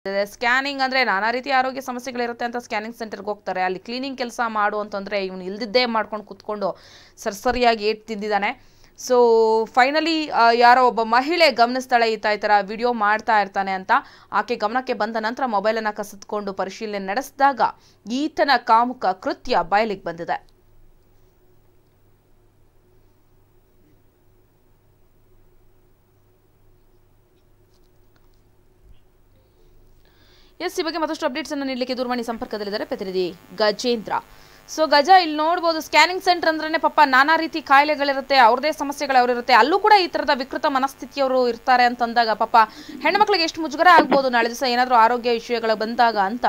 scanning ಅಂದ್ರೆ ನಾನಾ ರೀತಿ ಆರೋಗ್ಯ ಸಮಸ್ಯೆಗಳಿರುತ್ತೆ ಅಂತ ಸ್ಕ್ಯಾನಿಂಗ್ ಸೆಂಟರ್ಗೆ ಹೋಗ್ತಾರೆ ಅಲ್ಲಿ ಕ್ಲೀನಿಂಗ್ ಕೆಲಸ ಮಾಡು ಅಂತಂದ್ರೆ ಇವನು ಇಲ್ದಿದ್ದೇ ಮಾಡ್ಕೊಂಡು ಕುತ್ಕೊಂಡು ಸರ್ಸರಿಯಾಗಿ ಏಟ್ ತಿಂದಿದ್ದಾನೆ ಸೊ ಫೈನಲಿ ಯಾರೋ ಒಬ್ಬ ಮಹಿಳೆ ಗಮನಿಸ್ತಾಳೆ ಈತ ಈ ಥರ ವಿಡಿಯೋ ಮಾಡ್ತಾ ಇರ್ತಾನೆ ಅಂತ ಆಕೆ ಗಮನಕ್ಕೆ ಬಂದ ನಂತರ ಮೊಬೈಲನ್ನು ಕಸಿದುಕೊಂಡು ಪರಿಶೀಲನೆ ನಡೆಸಿದಾಗ ಈತನ ಕಾಮುಕ ಕೃತ್ಯ ಬಯಲಿಗೆ ಬಂದಿದೆ ಎಸ್ ಈ ಬಗ್ಗೆ ಮತ್ತಷ್ಟು ಅಪ್ಡೇಟ್ಸ್ ಅನ್ನು ನೀಡಲಿಕ್ಕೆ ದೂರವಾಣಿ ಸಂಪರ್ಕದಲ್ಲಿದ್ದಾರೆ ಪ್ರತಿನಿಧಿ ಗಜೇಂದ್ರ ಸೊ ಗಜ ಇಲ್ಲಿ ನೋಡ್ಬೋದು ಸ್ಕ್ಯಾನಿಂಗ್ ಸೆಂಟರ್ ಅಂದ್ರೆ ಪಾಪ ನಾನಾ ರೀತಿ ಕಾಯಿಲೆಗಳಿರುತ್ತೆ ಅವ್ರದೇ ಸಮಸ್ಯೆಗಳು ಅವ್ರಿರುತ್ತೆ ಅಲ್ಲೂ ಕೂಡ ಈ ತರದ ವಿಕೃತ ಮನಸ್ಥಿತಿಯವರು ಇರ್ತಾರೆ ಅಂತಂದಾಗ ಪಾಪ ಹೆಣ್ಮಕ್ಳಿಗೆ ಎಷ್ಟು ಮುಜುಗರ ಆಗ್ಬೋದು ನಾಳೆ ದಿವಸ ಏನಾದರೂ ಆರೋಗ್ಯ ವಿಷಯಗಳು ಬಂದಾಗ ಅಂತ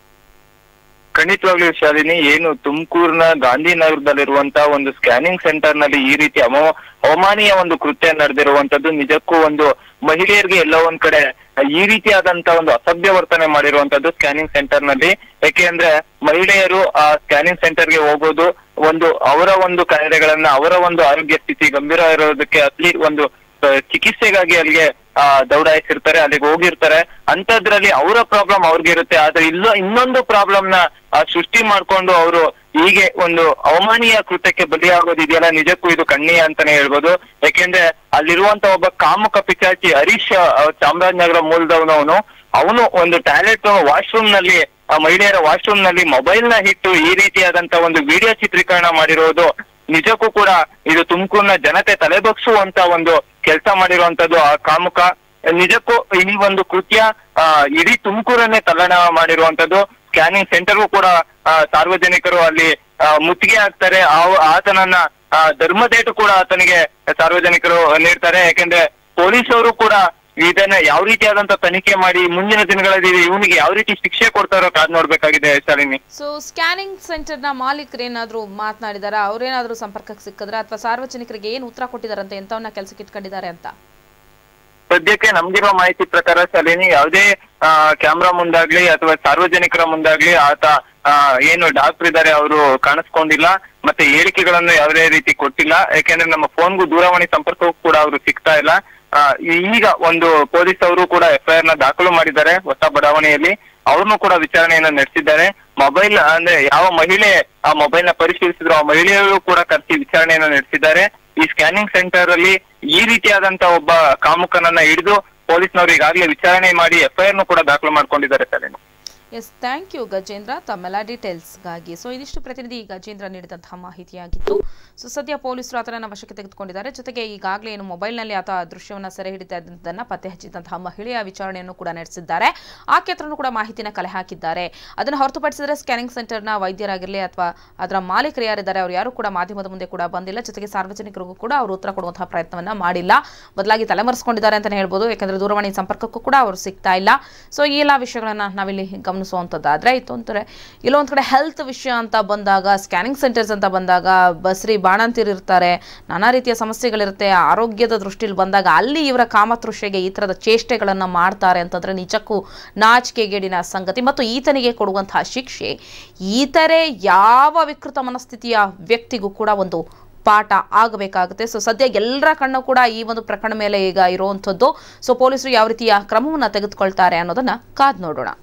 ಖಂಡಿತವಾಗ್ಲೂ ಶಾಲಿನಿ ಏನು ತುಮಕೂರಿನ ಗಾಂಧಿನಗರದಲ್ಲಿರುವಂತ ಒಂದು ಸ್ಕ್ಯಾನಿಂಗ್ ಸೆಂಟರ್ ನಲ್ಲಿ ಈ ರೀತಿ ಅಮ ಅವಮಾನೀಯ ಒಂದು ಕೃತ್ಯ ನಡೆದಿರುವಂತದ್ದು ನಿಜಕ್ಕೂ ಒಂದು ಮಹಿಳೆಯರಿಗೆ ಎಲ್ಲೋ ಒಂದ್ ಕಡೆ ಈ ರೀತಿಯಾದಂತ ಒಂದು ಅಸಭ್ಯ ವರ್ತನೆ ಮಾಡಿರುವಂತದ್ದು ಸ್ಕ್ಯಾನಿಂಗ್ ಸೆಂಟರ್ ನಲ್ಲಿ ಯಾಕೆ ಅಂದ್ರೆ ಮಹಿಳೆಯರು ಆ ಸ್ಕ್ಯಾನಿಂಗ್ ಸೆಂಟರ್ಗೆ ಹೋಗೋದು ಒಂದು ಅವರ ಒಂದು ಕಾಯಿಲೆಗಳನ್ನ ಅವರ ಒಂದು ಆರೋಗ್ಯ ಸ್ಥಿತಿ ಗಂಭೀರ ಇರೋದಕ್ಕೆ ಅಲ್ಲಿ ಒಂದು ಆ, ಚಿಕಿತ್ಸೆಗಾಗಿ ಅಲ್ಲಿಗೆ ಆ ದೌಡಾಯಿಸಿರ್ತಾರೆ ಅಲ್ಲಿಗೆ ಹೋಗಿರ್ತಾರೆ ಅಂತದ್ರಲ್ಲಿ ಅವರ ಪ್ರಾಬ್ಲಮ್ ಅವ್ರಿಗೆ ಇರುತ್ತೆ ಆದ್ರೆ ಇಲ್ಲ ಇನ್ನೊಂದು ಪ್ರಾಬ್ಲಮ್ ನ ಆ, ಸೃಷ್ಟಿ ಮಾಡ್ಕೊಂಡು ಅವರು ಹೀಗೆ ಒಂದು ಅವಮಾನೀಯ ಕೃತ್ಯಕ್ಕೆ ಬಲಿಯಾಗೋದಿದೆಯಲ್ಲ ನಿಜಕ್ಕೂ ಇದು ಕಣ್ಣೀಯ ಅಂತಾನೆ ಹೇಳ್ಬೋದು ಯಾಕೆಂದ್ರೆ ಅಲ್ಲಿರುವಂತ ಒಬ್ಬ ಕಾಮುಕ ಪಿಚಾಚಿ ಹರೀಶ್ ಆ, ಚಾಮರಾಜನಗರ ಮೂಲದವನು ಅವನು ಅವನು ಒಂದು ಟಾಯ್ಲೆಟ್ ವಾಶ್ರೂಮ್ ನಲ್ಲಿ ಆ ಮಹಿಳೆಯರ ವಾಶ್ರೂಮ್ ನಲ್ಲಿ ಮೊಬೈಲ್ ನ ಇಟ್ಟು ಈ ರೀತಿಯಾದಂತ ಒಂದು ವಿಡಿಯೋ ಚಿತ್ರೀಕರಣ ಮಾಡಿರೋದು ನಿಜಕ್ಕೂ ಕೂಡ ಇದು ತುಮಕೂರಿನ ಜನತೆ ತಲೆಬಗ್ಸುವಂತ ಒಂದು ಕೆಲಸ ಮಾಡಿರುವಂತದ್ದು ಆ ಕಾಮುಕ ನಿಜಕ್ಕೂ ಈ ಒಂದು ಕೃತ್ಯ ಆ, ಇಡೀ ತುಮಕೂರನ್ನೇ ತಲ್ಲಣ ಮಾಡಿರುವಂತದ್ದು ಸ್ಕ್ಯಾನಿಂಗ್ ಸೆಂಟರ್ಗೂ ಕೂಡ ಆ, ಸಾರ್ವಜನಿಕರು ಅಲ್ಲಿ ಆ, ಮುತ್ತಿಗೆ ಹಾಕ್ತಾರೆ ಆ- ಆತನನ್ನ ಆ, ಧರ್ಮದೇಟು ಕೂಡ ಆತನಿಗೆ ಸಾರ್ವಜನಿಕರು ನೀಡ್ತಾರೆ ಯಾಕೆಂದ್ರೆ ಪೊಲೀಸರು ಕೂಡ ಇದನ್ನ ಯಾವ ರೀತಿಯಾದಂತ ತನಿಖೆ ಮಾಡಿ ಮುಂದಿನ ದಿನಗಳಲ್ಲಿ ಇವನಿಗೆ ಯಾವ ರೀತಿ ಶಿಕ್ಷೆ ಕೊಡ್ತಾರೋ ಕಾದ್ ನೋಡ್ಬೇಕಾಗಿದೆ ಶಾಲಿನಿ ಸೊ ಸ್ಕ್ಯಾನಿಂಗ್ ಸೆಂಟರ್ನ ಮಾಲೀಕರು ಏನಾದರೂ ಮಾತನಾಡಿದಾರ ಅವ್ರೇನಾದರೂ ಸಂಪರ್ಕಕ್ಕೆ ಸಿಕ್ಕಿದ್ರ ಅಥವಾ ಸಾರ್ವಜನಿಕರಿಗೆ ಏನು ಉತ್ತರ ಕೊಟ್ಟಿದಾರಂತೆ ಎಂಥವನ್ನ ಕೆಲಸಕ್ಕೆ ಇಟ್ಕೊಂಡಿದ್ದಾರೆ ಅಂತ ಸದ್ಯಕ್ಕೆ ನಮ್ಗಿರೋ ಮಾಹಿತಿ ಪ್ರಕಾರ ಶಾಲಿನಿ ಯಾವುದೇ ಕ್ಯಾಮ್ರಾ ಮುಂದಾಗ್ಲಿ ಅಥವಾ ಸಾರ್ವಜನಿಕರ ಮುಂದಾಗ್ಲಿ ಆತ ಆ, ಏನು ಡಾಕ್ಟರ್ ಇದ್ದಾರೆ ಅವರು ಕಾಣಿಸ್ಕೊಂಡಿಲ್ಲ ಮತ್ತೆ ಹೇಳಿಕೆಗಳನ್ನು ಯಾವುದೇ ರೀತಿ ಕೊಟ್ಟಿಲ್ಲ ಯಾಕೆಂದ್ರೆ ನಮ್ಮ ಫೋನ್ಗೂ ದೂರವಾಣಿ ಸಂಪರ್ಕಕ್ಕೂ ಕೂಡ ಅವರು ಸಿಗ್ತಾ ಇಲ್ಲ ಆ, ಈಗ ಒಂದು ಪೊಲೀಸ್ ಅವರು ಕೂಡ ಎಫ್ಐಆರ್ ನ ದಾಖಲು ಮಾಡಿದ್ದಾರೆ ಹೊಸ ಬಡಾವಣೆಯಲ್ಲಿ ಅವ್ರನ್ನು ಕೂಡ ವಿಚಾರಣೆಯನ್ನ ನಡೆಸಿದ್ದಾರೆ ಮೊಬೈಲ್ ಅಂದ್ರೆ ಯಾವ ಮಹಿಳೆ ಆ ಮೊಬೈಲ್ ನ ಪರಿಶೀಲಿಸಿದ್ರು ಆ ಮಹಿಳೆಯರು ಕೂಡ ಕರೆಸಿ ವಿಚಾರಣೆಯನ್ನ ನಡೆಸಿದ್ದಾರೆ ಈ ಸ್ಕ್ಯಾನಿಂಗ್ ಸೆಂಟರ್ ಅಲ್ಲಿ ಈ ರೀತಿಯಾದಂತ ಒಬ್ಬ ಕಾಮುಕನನ್ನ ಹಿಡಿದು ಪೊಲೀಸ್ನವರು ಈಗಾಗಲೇ ವಿಚಾರಣೆ ಮಾಡಿ ಎಫ್ಐಆರ್ ನು ಕೂಡ ದಾಖಲು ಮಾಡ್ಕೊಂಡಿದ್ದಾರೆ sir yes thank you Gajendra ತಮ್ಮೆಲ್ಲ ಡೀಟೇಲ್ಸ್ಗಾಗಿ ಸೊ ಇದಿಷ್ಟು ಪ್ರತಿನಿಧಿ ಗಜೇಂದ್ರ ನೀಡಿದಂತಹ ಮಾಹಿತಿಯಾಗಿತ್ತು ಸೊ ಸದ್ಯ ಪೊಲೀಸರು ಆತನನ್ನು ವಶಕ್ಕೆ ತೆಗೆದುಕೊಂಡಿದ್ದಾರೆ ಜೊತೆಗೆ ಈಗಾಗಲೇ ಏನು ಮೊಬೈಲ್ನಲ್ಲಿ ಆತ ದೃಶ್ಯವನ್ನು ಸೆರೆ ಹಿಡಿತಾ ಇದ್ದಂಥದ್ದನ್ನು ಪತ್ತೆ ಹಚ್ಚಿದಂತಹ ಮಹಿಳೆಯ ವಿಚಾರಣೆಯನ್ನು ಕೂಡ ನಡೆಸಿದ್ದಾರೆ ಆಕೆ ಹತ್ರನೂ ಕೂಡ ಮಾಹಿತಿನ ಕಲೆ ಹಾಕಿದ್ದಾರೆ ಅದನ್ನು ಹೊರತುಪಡಿಸಿದರೆ ಸ್ಕ್ಯಾನಿಂಗ್ ಸೆಂಟರ್ನ ವೈದ್ಯರಾಗಿರಲಿ ಅಥವಾ ಅದರ ಮಾಲೀಕರು ಯಾರಿದ್ದಾರೆ ಅವರು ಯಾರು ಕೂಡ ಮಾಧ್ಯಮದ ಮುಂದೆ ಕೂಡ ಬಂದಿಲ್ಲ ಜೊತೆಗೆ ಸಾರ್ವಜನಿಕರಿಗೂ ಕೂಡ ಅವರು ಉತ್ತರ ಕೊಡುವಂತಹ ಪ್ರಯತ್ನವನ್ನ ಮಾಡಿಲ್ಲ ಬದಲಾಗಿ ತಲೆಮರೆಸ್ಕೊಂಡಿದ್ದಾರೆ ಅಂತಲೇ ಹೇಳ್ಬೋದು ಯಾಕಂದ್ರೆ ದೂರವಾಣಿ ಸಂಪರ್ಕಕ್ಕೂ ಕೂಡ ಅವರು ಸಿಗ್ತಾ ಇಲ್ಲ ಸೊ ಈ ಎಲ್ಲ ವಿಷಯಗಳನ್ನ ನಾವಿಲ್ಲಿ ಗಮನಿಸುವಂಥದ್ದಾದ್ರೆ ಇತ್ತು ಅಂತಾರೆ ಇಲ್ಲೊಂದ್ ಕಡೆ ಹೆಲ್ತ್ ವಿಷಯ ಅಂತ ಬಂದಾಗ ಸ್ಕ್ಯಾನಿಂಗ್ ಸೆಂಟರ್ಸ್ ಅಂತ ಬಂದಾಗ ಬಸ್ರಿ ಬಾಣಂತಿರು ಇರ್ತಾರೆ ನಾನಾ ರೀತಿಯ ಸಮಸ್ಯೆಗಳಿರುತ್ತೆ ಆರೋಗ್ಯದ ದೃಷ್ಟಿಯಲ್ಲಿ ಬಂದಾಗ ಅಲ್ಲಿ ಇವರ ಕಾಮತೃಷ್ಯೆಗೆ ಈ ಥರದ ಚೇಷ್ಟೆಗಳನ್ನು ಮಾಡ್ತಾರೆ ಅಂತಂದ್ರೆ ನಿಜಕ್ಕೂ ನಾಚಿಕೆಗೇಡಿನ ಸಂಗತಿ ಮತ್ತು ಈತನಿಗೆ ಕೊಡುವಂತಹ ಶಿಕ್ಷೆ ಈತರೇ ಯಾವ ವಿಕೃತ ಮನಸ್ಥಿತಿಯ ವ್ಯಕ್ತಿಗೂ ಕೂಡ ಒಂದು ಪಾಠ ಆಗಬೇಕಾಗುತ್ತೆ ಸೊ ಸದ್ಯ ಎಲ್ಲರ ಕಣ್ಣು ಕೂಡ ಈ ಒಂದು ಪ್ರಕರಣ ಮೇಲೆ ಈಗ ಇರುವಂಥದ್ದು ಸೊ ಪೊಲೀಸರು ಯಾವ ರೀತಿಯ ಕ್ರಮವನ್ನು ತೆಗೆದುಕೊಳ್ತಾರೆ ಅನ್ನೋದನ್ನ ಕಾದ್ ನೋಡೋಣ